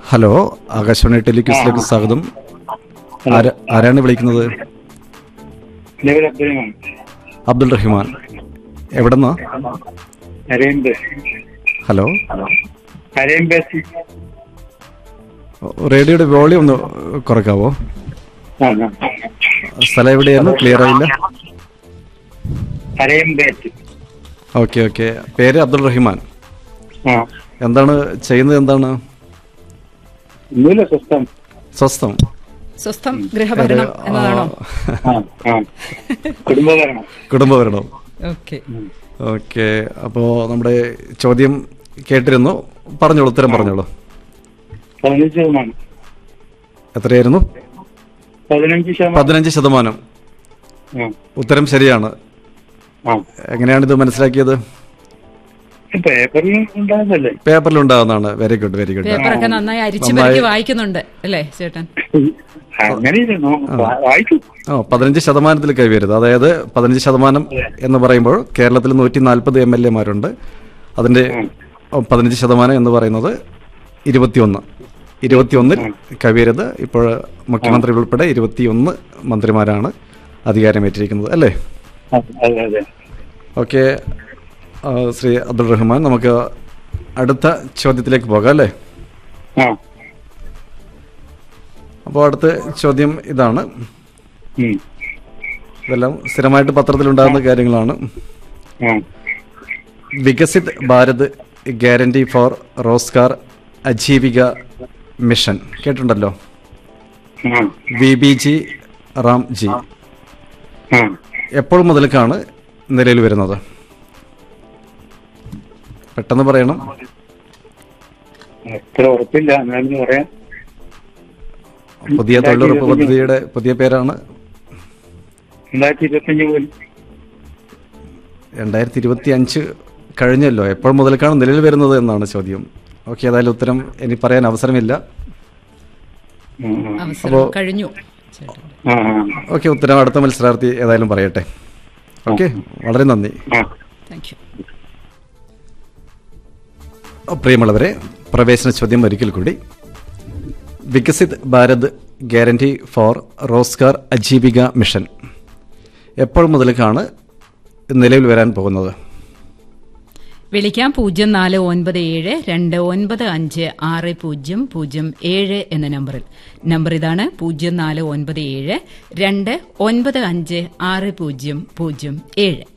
Hello Akashvani ടെലിക്യൂസിലേക്ക് സ്വാഗതം ആര- ആരാണ് വിളിക്കുന്നത് നിലവിൽ അബ്ദുറഹ്മാൻ അബ്ദുൾ റഹ്മാൻ എവിടെന്നാ അരയമ്പ് ഹലോ അരയമ്പേസി റേഡിയോയുടെ വോളിയം ഒന്ന് കുറയ്ക്കാവോ ആ ആ. സ്ഥലം എവിടെയായിരുന്നു ക്ലിയർ ആയില്ല അരയമ്പേറ്റ് ഓക്കെ ഓക്കെ പേര് അബ്ദുൾ റഹ്മാൻ ആ എന്താണ് ചെയ്യുന്നത് എന്താണ് ഒന്നുമില്ല സ്വസ്ഥം സ്വസ്ഥം സ്വസ്ഥം ഗൃഹഭരണം എന്നതാണോ ആ ആ കുടുംബഭരണം കുടുംബഭരണം ഓക്കെ ഓക്കെ അപ്പോൾ നമ്മുടെ ചോദ്യം കേട്ടിരുന്നു പറഞ്ഞോളൂ ഉത്തരം പറഞ്ഞോളൂ പതിനഞ്ച് ശതമാനം എത്രയായിരുന്നു പതിനഞ്ച് ശതമാനം പതിനഞ്ച് ശതമാനം ആ ഉത്തരം ശരിയാണ് ആ എങ്ങനെയാണ് ഇത് മനസ്സിലാക്കിയത് പേപ്പറിൽ ഉണ്ടാകുന്നല്ലേ പേപ്പറിൽ ഉണ്ടാകുന്നതാണ് വെരി ഗുഡ് വെരി ഗുഡ് പേപ്പറൊക്കെ നന്നായി അരിച്ചു നന്നായി- പെറുക്കി വായിക്കുന്നുണ്ട് അല്ലേ ചേട്ടൻ അങ്ങനെയില്ല നോ- വാ- വായിക്കും ഓ പതിനഞ്ച് ശതമാനത്തിൽ കൈവരുത് അതായത് പതിനഞ്ച് ശതമാനം എന്ന് പറയുമ്പോൾ കേരളത്തിൽ നൂറ്റി നാൽപ്പത് എം എൽ എമാരുണ്ട് അതിന്റെ ഓ, പതിനഞ്ച് ശതമാനം എന്ന് പറയുന്നത് ഇരുപത്തിയൊന്ന് ഇരുപത്തിയൊന്നിൽ കവിയരുത് ഇപ്പോൾ മുഖ്യമന്ത്രി ഉൾപ്പെടെ ഇരുപത്തിയൊന്ന് മന്ത്രിമാരാണ് അധികാരമേറ്റിരിക്കുന്നത് അല്ലേ ആ, അതെ അതെ ഓക്കെ ആ, ശ്രീ അബ്ദുൾ റഹ്മാൻ നമുക്ക് അടുത്ത ചോദ്യത്തിലേക്ക് പോകാം അല്ലേ ആ അപ്പോൾ അടുത്ത ചോദ്യം ഇതാണ് ഉം. ഇതെല്ലാം സ്ഥിരമായിട്ട് പത്രത്തിലുണ്ടാകുന്ന കാര്യങ്ങളാണ് ആ Viksit Bharat guarantee for Rozgar Ajeevika mission കേട്ടിട്ടുണ്ടല്ലോ ആ V B G RAM G ആ എപ്പോൾ മുതൽക്കാണ് നിലയിൽ വരുന്നത് പെട്ടെന്ന് പറയണം അത്ര ഉറപ്പില്ല എന്നാലും പറയാം പുതിയ തൊഴിലുറപ്പ് പദ്ധതിയുടെ പുതിയ പേരാണ് രണ്ടായിരത്തി ഇരുപത്തഞ്ച് പോലും രണ്ടായിരത്തി ഇരുപത്തി അഞ്ച് കഴിഞ്ഞല്ലോ എപ്പോൾ മുതൽക്കാണ് നിലയിൽ വരുന്നത് എന്നാണ് ചോദ്യം ഓക്കെ ഏതായാലും ഉത്തരം ഇനി പറയാൻ അവസരമില്ല ഉം, ഉം. അവസരം കഴിഞ്ഞു ചേട്ടൻ ആ ആ ഓക്കെ ഉത്തരം അടുത്ത മത്സരാർത്ഥി ഏതായാലും പറയട്ടെ ഓക്കെ വളരെ നന്ദി ആ താങ്ക് യു പ്രിയമുള്ളവരെ പ്രവേശന ചോദ്യം ഒരിക്കൽ കൂടി Viksit Bharat guarantee for Rozgar Ajeevika mission എപ്പോൾ മുതലേക്കാണ് നിലവിൽ വരാൻ പോകുന്നത് വിളിക്കാം പൂജ്യം നാല് ഒൻപത് ഏഴ് രണ്ട് ഒൻപത് അഞ്ച് ആറ് പൂജ്യം പൂജ്യം ഏഴ് എന്ന നമ്പറിൽ നമ്പർ ഇതാണ് പൂജ്യം നാല് ഒൻപത് ഏഴ് രണ്ട് ഒൻപത് അഞ്ച് ആറ് പൂജ്യം പൂജ്യം ഏഴ്